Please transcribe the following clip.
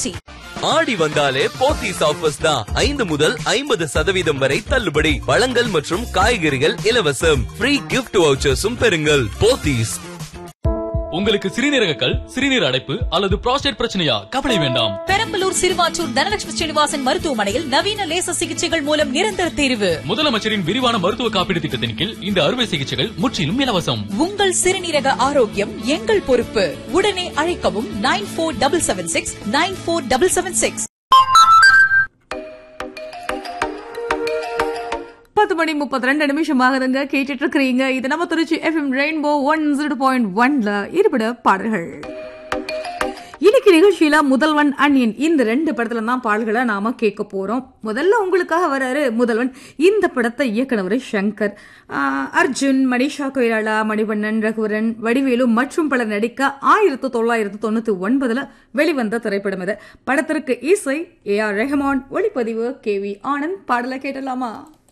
திருச்சி ஆடி வந்தாலே போத்தீஸ் ஆஃபர்ஸ் தான் ஐந்து முதல் ஐம்பது சதவீதம் வரை தள்ளுபடி பழங்கள் மற்றும் காய்கறிகள் இலவசம் ஃப்ரீ கிஃப்ட் வவுச்சர்ஸும் பெறுங்கள் போத்தீஸ் உங்களுக்கு சிறுநீரக கல் சிறுநீர் அடைப்பு அல்லது புரோஸ்டேட் பிரச்சனையா கவலை வேண்டாம் பெரம்பலூர் சிறுவாச்சூர் தனலட்சுமி ஸ்ரீனிவாசன் மருத்துவமனையில் நவீன லேசர் சிகிச்சைகள் மூலம் நிரந்தர தீர்வு முதலமைச்சரின் விரிவான மருத்துவ காப்பீடு திட்டத்தின் கீழ் இந்த அறுவை சிகிச்சைகள் முற்றிலும் இலவசம் உங்கள் சிறுநீரக ஆரோக்கியம் எங்கள் பொறுப்பு உடனே அழைக்கவும் nine four double seven six nine four double seven six பத்து மணி முப்பத்தி ரெண்டு நிமிஷம் ஆகுதுங்க கேட்டுட்டு இருக்கிறீங்க இது நம்ம Tiruchi FM rainbow one zero point ஒன்ல இருபட பாடல்கள் இன்னைக்கு நிகழ்ச்சியில முதல்வன் அன்னியன் இந்த ரெண்டு படத்துல தான் பாடல்களை நாம கேட்க போறோம் முதல்ல உங்களுக்காக வராரு முதல்வன் இந்த படத்தை இயக்குனவர் சங்கர் ஆஹ், அர்ஜுன் மணிஷா கொய்ராளா மணிவண்ணன் ரகுவரன் வடிவேலு மற்றும் பலர் நடிக்க ஆயிரத்து தொள்ளாயிரத்து தொண்ணூத்தி ஒன்பதுல வெளிவந்த திரைப்படம் இது படத்திற்கு இசை ஏ ஆர் ரெஹமான் ஒளிப்பதிவு கே வி ஆனந்த் பாடலை கேட்டலாமா